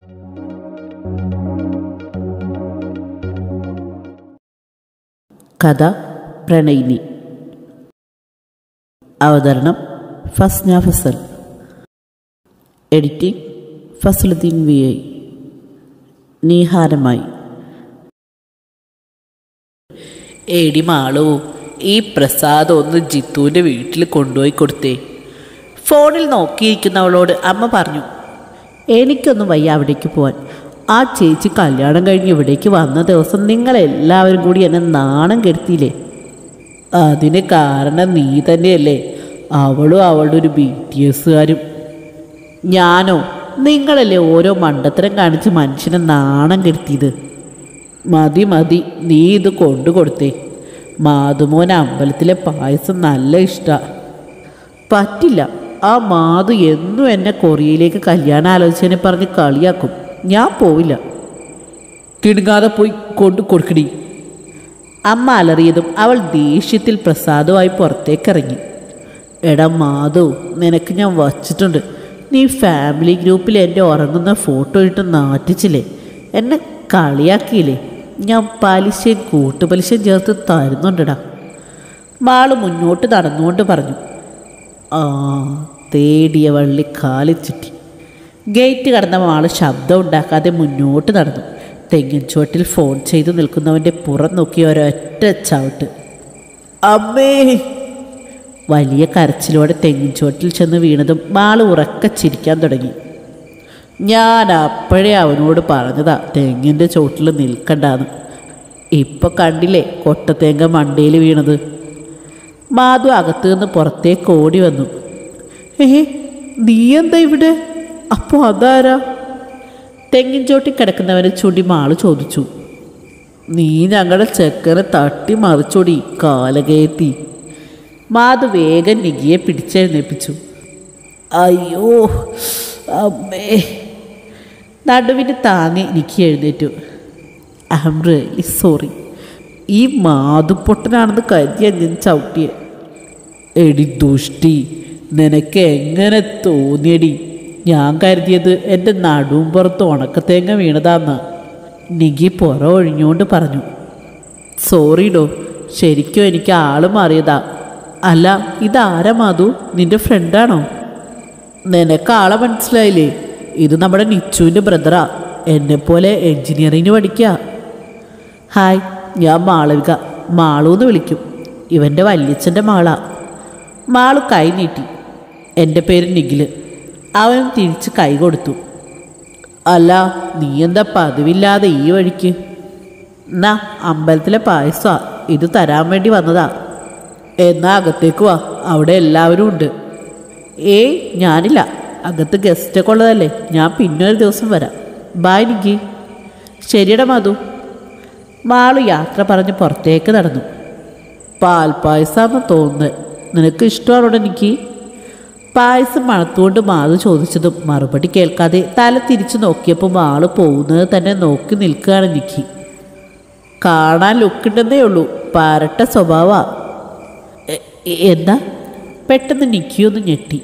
കഥ പ്രണയിനി അവതരണം ഫസ്ന ഫസൽ എഡിറ്റിംഗ് ഫസലുദ്ദീൻ വി ഐ നീഹാരമായി എടി മാളു ഈ പ്രസാദ് ഒന്ന് ജിത്തുവിൻ്റെ വീട്ടിൽ കൊണ്ടുപോയി കൊടുത്തേ ഫോണിൽ നോക്കിയിരിക്കുന്നവളോട് അമ്മ പറഞ്ഞു എനിക്കൊന്നും വയ്യ അവിടേക്ക് പോവാൻ ആ ചേച്ചി കല്യാണം കഴിഞ്ഞ് ഇവിടേക്ക് വന്ന ദിവസം നിങ്ങളെല്ലാവരും കൂടി എന്നെ നാണം കെടുത്തിയില്ലേ അതിന് കാരണം നീ തന്നെയല്ലേ അവളും അവളുടെ ഒരു ബി ടി എസുകാരും ഞാനോ നിങ്ങളല്ലേ ഓരോ മണ്ടത്തരം കാണിച്ച് മനുഷ്യനെ നാണം കെടുത്തിയത് മതി മതി നീ ഇത് കൊണ്ടു കൊടുത്തേ മാതുമോൻ അമ്പലത്തിലെ പായസം നല്ല ഇഷ്ടാ പറ്റില്ല ആ മാതു എന്നും എന്നെ കൊറിയയിലേക്ക് കല്യാണം ആലോചിച്ചതിനെ പറഞ്ഞ് കളിയാക്കും ഞാൻ പോവില്ല കിടുങ്ങാതെ പോയി കൊണ്ടു കൊടുക്കടി അമ്മ അലറിയതും അവൾ ദേഷ്യത്തിൽ പ്രസാദമായി പുറത്തേക്കിറങ്ങി എടാ മാധു നിനക്ക് ഞാൻ വച്ചിട്ടുണ്ട് നീ ഫാമിലി ഗ്രൂപ്പിൽ എൻ്റെ ഉറങ്ങുന്ന ഫോട്ടോ ഇട്ട് നാറ്റിച്ചില്ലേ എന്നെ കളിയാക്കിയില്ലേ ഞാൻ പലിശയും കൂട്ടുപലിശയും ചേർത്ത് തരുന്നുണ്ടടാ മാള് മുന്നോട്ട് നടന്നുകൊണ്ട് പറഞ്ഞു ആ തേടിയ വള്ളി കാലിച്ചിട്ടി ഗേറ്റ് കടന്ന മാള് ശബ്ദം ഉണ്ടാക്കാതെ മുന്നോട്ട് നടന്നു തെങ്ങിൻ ചുവട്ടിൽ ഫോൺ ചെയ്തു നിൽക്കുന്നവൻ്റെ പുറം നോക്കി ഒരൊറ്റ ചവിട്ട് അമ്മേ വലിയ കരച്ചിലോടെ തെങ്ങിൻ ചുവട്ടിൽ ചെന്ന് വീണതും മാള് ഉറക്ക ചിരിക്കാൻ തുടങ്ങി ഞാൻ അപ്പോഴേ അവനോട് പറഞ്ഞതാ തെങ്ങിൻ്റെ ചോട്ടിൽ നിൽക്കണ്ടാന്ന് ഇപ്പൊ കണ്ടില്ലേ കൊട്ടത്തേങ്ക മണ്ടയിൽ വീണത് മാധു അകത്തു നിന്ന് പുറത്തേക്ക് ഓടി വന്നു ഏ നീ എന്താ ഇവിടെ അപ്പോൾ അതാരാ തെങ്ങിൻ ചോട്ടി കിടക്കുന്നവനെ ചൂണ്ടി മാള് ചോദിച്ചു നീ ഞങ്ങളുടെ ചെക്കനെ തട്ടി മറിച്ചോടി കാലകയത്തി മാധു വേഗം നികിയെ പിടിച്ചെഴുന്നേപ്പിച്ചു അയ്യോ അമ്മേ നടുവിന് താങ്ങി നിക്കി എഴുന്നേറ്റു ഐ ആം റിയലി സോറി ഈ മാതുപ്പൊട്ടനാണെന്ന് കരുതിയ ഞാൻ ചവിട്ടിയെ എടി ദുഷ്ടി നിനക്ക് എങ്ങനെ തോന്നിയടി ഞാൻ കരുതിയത് എൻ്റെ നടുവും പുറത്ത് ഉണക്കത്തേങ്ങ വീണതാന്ന് നികി പുറ ഒഴിഞ്ഞുകൊണ്ട് പറഞ്ഞു സോറി ഡോ ശരിക്കും എനിക്ക് ആള് മാറിയതാ അല്ല ഇതാരാ മാധു നിന്റെ ഫ്രണ്ടാണോ നിനക്ക് ആളെ മനസ്സിലായില്ലേ ഇത് നമ്മുടെ നിച്ചുവിൻ്റെ ബ്രദറാ എന്നെപ്പോലെ എൻജിനീയറിങ്ങിന് പഠിക്കുക ഹായ് ഞാൻ മാളവിക മാളു എന്ന് വിളിക്കും ഇവൻ്റെ വല്യച്ഛൻ്റെ മാളാ മാളു കൈ നീട്ടി എൻ്റെ പേര് നിഖില് അവൻ തിരിച്ച് കൈ കൊടുത്തു അല്ല നീ എന്താ പതിവില്ലാതെ ഈ വഴിക്ക് എന്നാ അമ്പലത്തിലെ പായസമാ ഇത് തരാൻ വേണ്ടി വന്നതാ എന്നാ അകത്തേക്ക് വാ അവിടെ എല്ലാവരും ഉണ്ട് ഏയ് ഞാനില്ല അകത്ത് ഗസ്റ്റൊക്കെ ഉള്ളതല്ലേ ഞാൻ പിന്നെ ഒരു ദിവസം വരാം ബായ് നിക്കി ശരിയടാ മധു മാളു യാത്ര പറഞ്ഞ് പുറത്തേക്ക് നടന്നു പാൽപ്പായസാന്ന് തോന്നുന്നത് നിനക്ക് ഇഷ്ടമാണോടെ എനിക്ക് പായസം മണത്തുകൊണ്ട് മാളു ചോദിച്ചതും മറുപടി കേൾക്കാതെ തല തിരിച്ചു നോക്കിയപ്പോൾ മാള് പോകുന്നത് തന്നെ നോക്കി നിൽക്കുകയാണ് നിക്കി കാണാൻ ലുക്കുണ്ടെന്നേ ഉള്ളൂ പാരട്ട സ്വഭാവ എന്താ പെട്ടെന്ന് നിക്കിയൊന്ന് ഞെട്ടി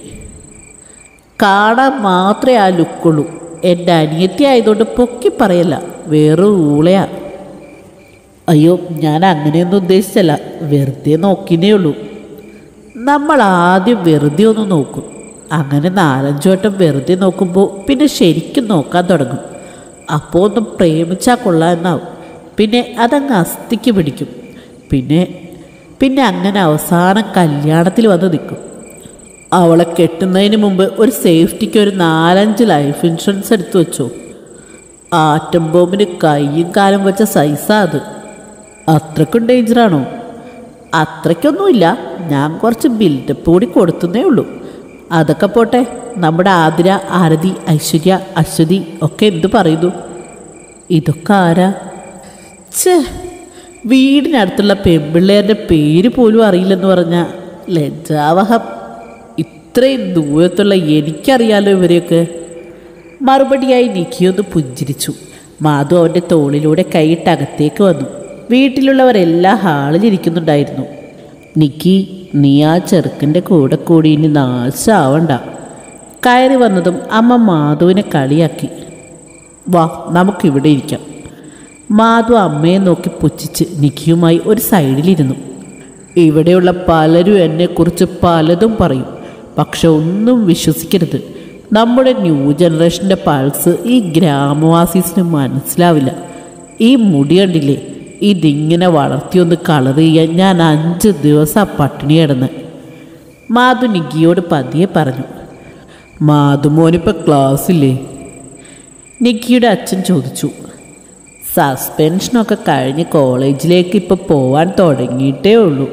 കാണാൻ മാത്രമേ ആ ലുക്കുള്ളൂ എൻ്റെ അനിയത്തി ആയതുകൊണ്ട് പൊക്കി പറയല്ല വേറെ ഊളയാ അയ്യോ ഞാൻ അങ്ങനെയൊന്നും ഉദ്ദേശിച്ചല്ല വെറുതെ നോക്കിനേ ഉള്ളൂ നമ്മൾ ആദ്യം വെറുതെ ഒന്ന് നോക്കും അങ്ങനെ നാലഞ്ചു വട്ടം വെറുതെ നോക്കുമ്പോൾ പിന്നെ ശരിക്കും നോക്കാൻ തുടങ്ങും അപ്പോൾ ഒന്ന് പ്രേമിച്ചാൽ കൊള്ളാമെന്നാവും പിന്നെ അതങ്ങ് അസ്ഥിക്ക് പിടിക്കും പിന്നെ പിന്നെ അങ്ങനെ അവസാനം കല്യാണത്തിൽ വന്ന് നിൽക്കും അവളെ കെട്ടുന്നതിന് മുമ്പ് ഒരു സേഫ്റ്റിക്ക് ഒരു നാലഞ്ച് ലൈഫ് ഇൻഷുറൻസ് എടുത്തു വെച്ചോ ആറ്റം ബോംബിന് കൈയും കാലും വെച്ച സൈസാ അത് അത്രക്കും ഡേഞ്ചറാണോ അത്രയ്ക്കൊന്നുമില്ല ഞാൻ കുറച്ച് ബിൽഡപ്പ് കൂടി കൊടുത്തുന്നേ ഉള്ളൂ അതൊക്കെ പോട്ടെ നമ്മുടെ ആതിര ആരതി ഐശ്വര്യ അശ്വതി ഒക്കെ എന്തു പറയുന്നു ഇതൊക്കെ ആരാ ഛേ വീടിനടുത്തുള്ള പെൺപിള്ളേരുടെ പേര് പോലും അറിയില്ലെന്ന് പറഞ്ഞാൽ ലജ്ജാവഹം ഇത്രയും ദൂരത്തുള്ള എനിക്കറിയാലോ ഇവരെയൊക്കെ മറുപടിയായി നിക്കിയൊന്ന് പുഞ്ചിരിച്ചു മാധു അവൻ്റെ തോളിലൂടെ കൈയിട്ട് അകത്തേക്ക് വന്നു വീട്ടിലുള്ളവരെല്ലാം ഹാളിലിരിക്കുന്നുണ്ടായിരുന്നു നിക്കി നീ ആ ചെറുക്കൻ്റെ കൂടെ കൂടി ഇനി നാശാവണ്ട കയറി വന്നതും അമ്മ മാധുവിനെ കളിയാക്കി വാ നമുക്കിവിടെ ഇരിക്കാം മാധു അമ്മയെ നോക്കി പുച്ഛിച്ച് നിഖിയുമായി ഒരു സൈഡിലിരുന്നു ഇവിടെയുള്ള പലരും എന്നെക്കുറിച്ച് പലതും പറയും പക്ഷെ ഒന്നും വിശ്വസിക്കരുത് നമ്മുടെ ന്യൂ ജനറേഷൻ്റെ പൾസ് ഈ ഗ്രാമവാസീസിന് മനസ്സിലാവില്ല ഈ മുടി കണ്ടില്ലേ ഇതിങ്ങനെ വളർത്തിയൊന്ന് കളർ ചെയ്യാൻ ഞാൻ അഞ്ച് ദിവസം പട്ടിണി കിടന്ന് മാധു നിഖിയോട് പതിയെ പറഞ്ഞു മാധുമോനിപ്പോൾ ക്ലാസ്സില്ലേ നിഖിയുടെ അച്ഛൻ ചോദിച്ചു സസ്പെൻഷനൊക്കെ കഴിഞ്ഞ് കോളേജിലേക്ക് ഇപ്പോൾ പോവാൻ തുടങ്ങിയിട്ടേ ഉള്ളൂ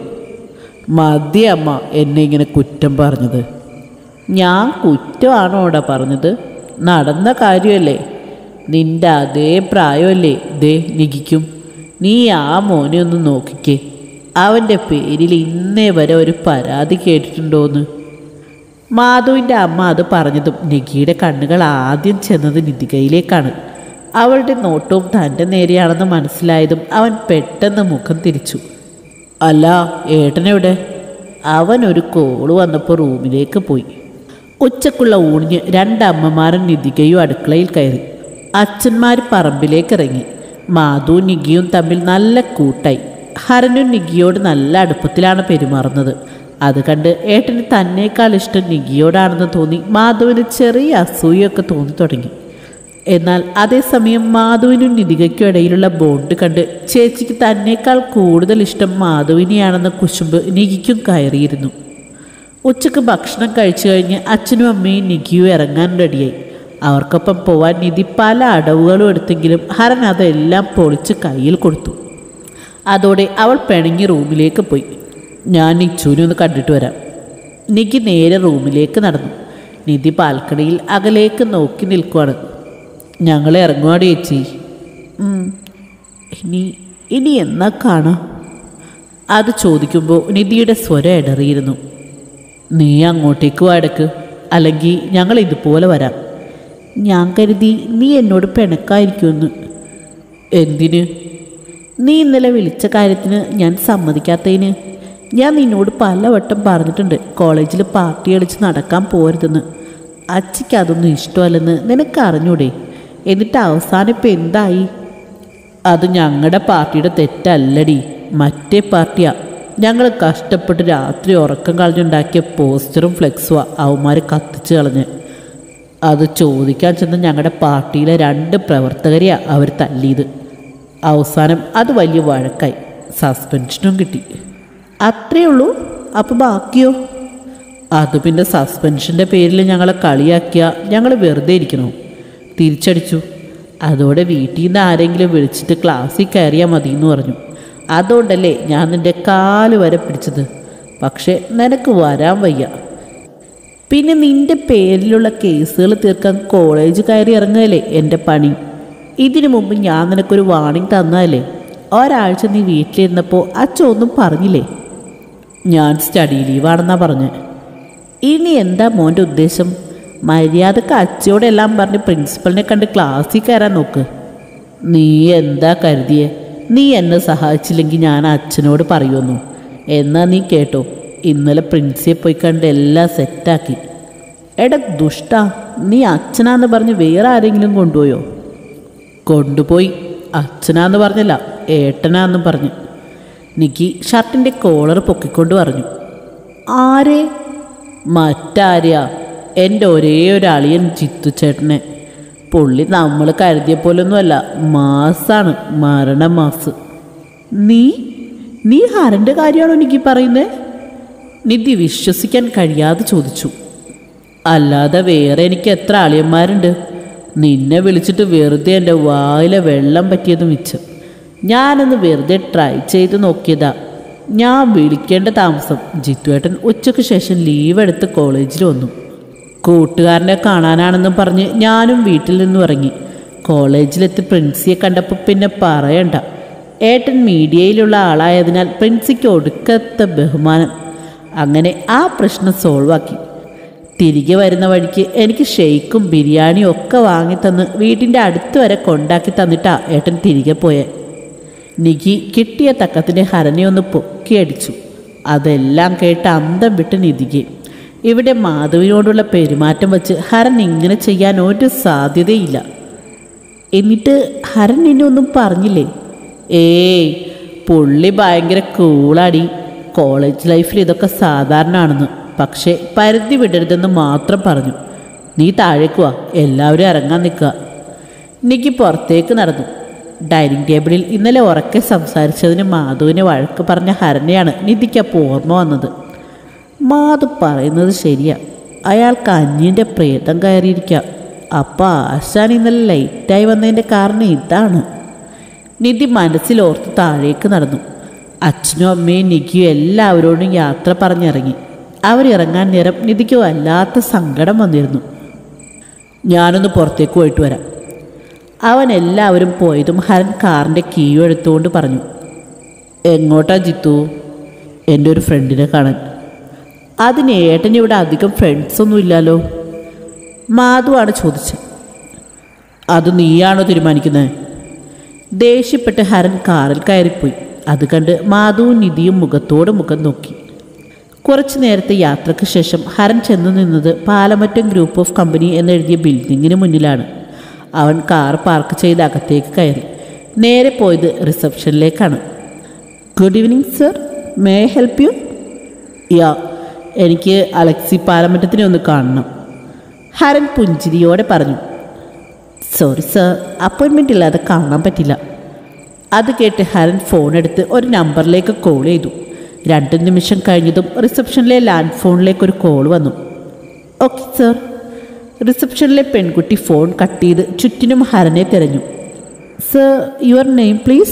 മതി അമ്മ എന്നെ ഇങ്ങനെ കുറ്റം പറഞ്ഞത് ഞാൻ കുറ്റമാണോ ഇവിടെ പറഞ്ഞത് നടന്ന കാര്യമല്ലേ നിന്റെ അതേ പ്രായമല്ലേ ദേ നിഖിക്കും നീ ആ മോനെ ഒന്ന് നോക്കിക്കേ അവൻ്റെ പേരിൽ ഇന്നേ വരെ ഒരു പരാതി കേട്ടിട്ടുണ്ടോന്ന് മാധുവിൻ്റെ അമ്മ അത് പറഞ്ഞതും നിഖിയുടെ കണ്ണുകൾ ആദ്യം ചെന്നത് നിധികയിലേക്കാണ് അവളുടെ നോട്ടവും തൻ്റെ നേരെയാണെന്ന് മനസ്സിലായതും അവൻ പെട്ടെന്ന് മുഖം തിരിച്ചു അല്ല ഏട്ടനെവിടെ അവൻ ഒരു കോള് വന്നപ്പോൾ റൂമിലേക്ക് പോയി ഉച്ചക്കുള്ള ഊണിന് രണ്ടമ്മമാരും നിധികയും അടുക്കളയിൽ കയറി അച്ഛന്മാർ പറമ്പിലേക്ക് ഇറങ്ങി മാധു നികിയും തമ്മിൽ നല്ല കൂട്ടായി ഹരനും നികിയോട് നല്ല അടുപ്പത്തിലാണ് പെരുമാറുന്നത് അത് കണ്ട് ഏട്ടന് തന്നേക്കാൾ ഇഷ്ടം നികിയോടാണെന്ന് തോന്നി മാധുവിന് ചെറിയ അസൂയൊക്കെ തോന്നി തുടങ്ങി എന്നാൽ അതേസമയം മാധുവിനും നിധികയ്ക്കും ഇടയിലുള്ള ബോണ്ട് കണ്ട് ചേച്ചിക്ക് തന്നേക്കാൾ കൂടുതൽ ഇഷ്ടം മാധുവിനെയാണെന്ന കുശുമ്പ് നികിക്കും കയറിയിരുന്നു ഉച്ചക്ക് ഭക്ഷണം കഴിച്ചു കഴിഞ്ഞ് അച്ഛനും അമ്മയും നികിയും ഇറങ്ങാൻ റെഡിയായി അവർക്കൊപ്പം പോവാൻ നിധി പല അടവുകളും എടുത്തെങ്കിലും ഹരൻ അതെല്ലാം പൊളിച്ച് കയ്യിൽ കൊടുത്തു അതോടെ അവൾ പിണങ്ങി റൂമിലേക്ക് പോയി ഞാൻ നിച്ചുവിനെ ഒന്ന് കണ്ടിട്ട് വരാം നിധി നേരെ റൂമിലേക്ക് നടന്നു നിധി ബാൽക്കണിയിൽ അകലേക്ക് നോക്കി നിൽക്കുവാണ് ഞങ്ങൾ ഇറങ്ങുവാടി ചേച്ചി ഉം. ഇനി ഇനി എന്നാ കാണാം അത് ചോദിക്കുമ്പോൾ നിധിയുടെ സ്വരം ഇടറിയിരുന്നു നീ അങ്ങോട്ടേക്ക് വടക്ക് അല്ലെങ്കിൽ ഞങ്ങൾ ഇതുപോലെ വരാം ഞാൻ കരുതി നീ എന്നോട് പിണക്കായിരിക്കുമെന്ന് എന്തിന് നീ ഇന്നലെ വിളിച്ച കാര്യത്തിന് ഞാൻ സമ്മതിക്കാത്തതിന് ഞാൻ നിന്നോട് പലവട്ടം പറഞ്ഞിട്ടുണ്ട് കോളേജിൽ പാർട്ടി അടിച്ച് നടക്കാൻ പോരുതെന്ന് അച്ഛയ്ക്ക് അതൊന്നും ഇഷ്ടമല്ലെന്ന് നിനക്ക് അറിഞ്ഞൂടെ എന്നിട്ട് അവസാനം ഇപ്പം എന്തായി അത് ഞങ്ങളുടെ പാർട്ടിയുടെ തെറ്റല്ലടി മറ്റേ പാർട്ടിയാ ഞങ്ങൾ കഷ്ടപ്പെട്ട് രാത്രി ഉറക്കം കളഞ്ഞുണ്ടാക്കിയ പോസ്റ്ററും ഫ്ലെക്സുവാ അവന്മാർ കത്തിച്ച് കളഞ്ഞ് അത് ചോദിക്കാൻ ചെന്ന് ഞങ്ങളുടെ പാർട്ടിയിലെ രണ്ട് പ്രവർത്തകരെയാ അവർ തല്ലിയത് അവസാനം അത് വലിയ വഴക്കായി സസ്പെൻഷനും കിട്ടി അത്രേ ഉള്ളൂ അപ്പോൾ ബാക്കിയോ അത് പിന്നെ സസ്പെൻഷൻ്റെ പേരിൽ ഞങ്ങളെ കളിയാക്കിയ ഞങ്ങൾ വെറുതെ ഇരിക്കണോ തിരിച്ചടിച്ചു അതോടെ വീട്ടിൽ നിന്ന് ആരെങ്കിലും വിളിച്ചിട്ട് ക്ലാസ്സിൽ കയറിയാൽ മതി എന്ന് പറഞ്ഞു അതുകൊണ്ടല്ലേ ഞാൻ നിൻ്റെ കാല് വരെ പിടിച്ചത് പക്ഷേ നിനക്ക് വരാൻ വയ്യ പിന്നെ നിന്റെ പേരിലുള്ള കേസുകൾ തീർക്കാൻ കോളേജ് കയറി ഇറങ്ങുകയല്ലേ എൻ്റെ പണി ഇതിനു മുമ്പ് ഞാൻ നിനക്കൊരു വാണിംഗ് തന്നതല്ലേ ഒരാഴ്ച നീ വീട്ടിലിരുന്നപ്പോൾ അച്ഛൻ ഒന്നും പറഞ്ഞില്ലേ ഞാൻ സ്റ്റഡി ലീവാണെന്നാ പറഞ്ഞ് ഇനി എന്താ മോൻ്റെ ഉദ്ദേശം മര്യാദക്ക് അച്ഛയോടെല്ലാം പറഞ്ഞ് പ്രിൻസിപ്പലിനെ കണ്ട് ക്ലാസ്സിൽ കയറാൻ നോക്ക് നീ എന്താ കരുതിയേ നീ എന്നെ സഹായിച്ചില്ലെങ്കിൽ ഞാൻ അച്ഛനോട് പറയുമെന്നു എന്നാ നീ കേട്ടോ ഇന്നലെ പ്രിൻസിയെ പോയി കണ്ട് എല്ലാം സെറ്റാക്കി എടാ ദുഷ്ട നീ അച്ഛനാന്ന് പറഞ്ഞ് വേറെ ആരെങ്കിലും കൊണ്ടുപോയോ കൊണ്ടുപോയി അച്ഛനാന്ന് പറഞ്ഞില്ല ഏട്ടനാന്ന് പറഞ്ഞു നിക്കി ഷർട്ടിൻ്റെ കോളർ പൊക്കിക്കൊണ്ട് പറഞ്ഞു ആരെ മറ്റാരെയാ എൻ്റെ ഒരേ ഒരു അളിയൻ ജിത്തു ചേട്ടനെ പുള്ളി നമ്മൾ കരുതിയ പോലൊന്നുമല്ല മാസാണ് മരണമാസ് നീ നീ ഹരൻ്റെ കാര്യമാണോ എനിക്ക് പറയുന്നത് നിധി വിശ്വസിക്കാൻ കഴിയാതെ ചോദിച്ചു അല്ലാതെ വേറെ എനിക്ക് എത്ര അളിയന്മാരുണ്ട് നിന്നെ വിളിച്ചിട്ട് വെറുതെ എൻ്റെ വായിലെ വെള്ളം പറ്റിയത് മിച്ചം ഞാനൊന്ന് വെറുതെ ട്രൈ ചെയ്ത് നോക്കിയതാ ഞാൻ വിളിക്കേണ്ട താമസം ജിത്തുവേട്ടൻ ഉച്ചയ്ക്ക് ശേഷം ലീവ് എടുത്ത് കോളേജിൽ വന്നു കൂട്ടുകാരനെ കാണാനാണെന്നും പറഞ്ഞ് ഞാനും വീട്ടിൽ നിന്നും ഇറങ്ങി കോളേജിലെത്തി പ്രിൻസിയെ കണ്ടപ്പോൾ പിന്നെ പറയണ്ട ഏട്ടൻ മീഡിയയിലുള്ള ആളായതിനാൽ പ്രിൻസിക്ക് ഒടുക്കത്തെ ബഹുമാനം അങ്ങനെ ആ പ്രശ്നം സോൾവാക്കി തിരികെ വരുന്ന വഴിക്ക് എനിക്ക് ഷെയ്ക്കും ബിരിയാണിയും ഒക്കെ വാങ്ങിത്തന്ന് വീട്ടിൻ്റെ അടുത്ത് വരെ കൊണ്ടാക്കി തന്നിട്ടാ ഏട്ടൻ തിരികെ പോയെ നികി കിട്ടിയ തക്കത്തിൻ്റെ ഹരനെ ഒന്ന് പൊക്കിയടിച്ചു അതെല്ലാം കേട്ട് അന്തം വിട്ട് നിധികെ ഇവിടെ മാധവിനോടുള്ള പെരുമാറ്റം വെച്ച് ഹരൻ ഇങ്ങനെ ചെയ്യാൻ ഒരു സാധ്യതയില്ല എന്നിട്ട് ഹരൻ നിന്നെ ഒന്നും പറഞ്ഞില്ലേ ഏയ് പുള്ളി ഭയങ്കര കൂളാടി കോളേജ് ലൈഫിൽ ഇതൊക്കെ സാധാരണയാണെന്ന് പക്ഷേ പരിധി വിടരുതെന്ന് മാത്രം പറഞ്ഞു നീ താഴേക്ക് വാ എല്ലാവരും ഇറങ്ങാൻ നിൽക്കുക നിക്ക് പുറത്തേക്ക് നടന്നു ഡൈനിങ് ടേബിളിൽ ഇന്നലെ ഉറക്കെ സംസാരിച്ചതിന് മാധുവിനെ വഴക്ക് പറഞ്ഞ ഹരനെയാണ് നിധിക്കപ്പോൾ ഓർമ്മ വന്നത് മാധു പറയുന്നത് ശരിയാ അയാൾക്ക് അന്യൻ്റെ പ്രേതം കയറിയിരിക്കാം അപ്പം ആശാൻ ഇന്നലെ ലൈറ്റായി വന്നതിൻ്റെ കാരണം ഇതാണ് നിധി മനസ്സിലോർത്ത് താഴേക്ക് നടന്നു അച്ഛനും അമ്മയും നിധിയും എല്ലാവരോടും യാത്ര പറഞ്ഞിറങ്ങി അവരിറങ്ങാൻ നേരം നിധിക്ക് വല്ലാത്ത സങ്കടം വന്നിരുന്നു ഞാനൊന്ന് പുറത്തേക്ക് പോയിട്ട് വരാം അവൻ എല്ലാവരും പോയതും ഹരൻ കാറിൻ്റെ കീയും എടുത്തുകൊണ്ട് പറഞ്ഞു എങ്ങോട്ടാ ജിത്തു എൻ്റെ ഒരു ഫ്രണ്ടിനെ കാണാൻ അതിന് ഏട്ടന് ഇവിടെ അധികം ഫ്രണ്ട്സൊന്നും ഇല്ലല്ലോ മാധുവാണ് ചോദിച്ചത് അത് നീയാണോ തീരുമാനിക്കുന്നത് ദേഷ്യപ്പെട്ട് ഹരൻ കാറിൽ കയറിപ്പോയി അത് കണ്ട് മാധുവും നിധിയും മുഖത്തോട് മുഖം നോക്കി കുറച്ചു നേരത്തെ യാത്രയ്ക്ക് ശേഷം ഹരൻ ചെന്നു നിന്നത് പാലമറ്റം ഗ്രൂപ്പ് ഓഫ് കമ്പനി എന്നെഴുതിയ ബിൽഡിങ്ങിന് മുന്നിലാണ് അവൻ കാർ പാർക്ക് ചെയ്ത് അകത്തേക്ക് കയറി നേരെ പോയത് റിസപ്ഷനിലേക്കാണ് good evening sir may I help you yeah എനിക്ക് അലക്സി പാലമറ്റത്തിനെ ഒന്ന് കാണണം ഹരൻ പുഞ്ചിരിയോടെ പറഞ്ഞു സോറി സർ അപ്പോയിൻമെൻ്റ് ഇല്ലാതെ കാണാൻ പറ്റില്ല അത് കേട്ട് ഹരൻ ഫോൺ എടുത്ത് ഒരു നമ്പറിലേക്ക് കോൾ ചെയ്തു രണ്ട് നിമിഷം കഴിഞ്ഞതും റിസപ്ഷനിലെ ലാൻഡ് ഫോണിലേക്ക് ഒരു കോൾ വന്നു ഓക്കെ സർ റിസപ്ഷനിലെ പെൺകുട്ടി ഫോൺ കട്ട് ചെയ്ത് ചുറ്റിനും ഹരനെ തിരഞ്ഞു sir your name please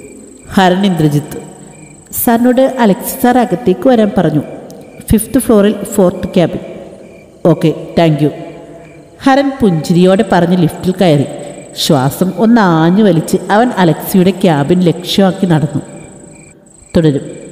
Haran Indrajith സാറിനോട് അലക്സി സാർ അകത്തേക്ക് വരാൻ പറഞ്ഞു ഫിഫ്ത്ത് ഫ്ലോറിൽ fourth cabin okay thank you Haran പുഞ്ചിരിയോടെ പറഞ്ഞ് ലിഫ്റ്റിൽ കയറി ശ്വാസം ഒന്ന് ആഞ്ഞു വലിച്ച് അവൻ അലക്സിയുടെ ക്യാബിൻ ലക്ഷ്യമാക്കി നടന്നു തുടരും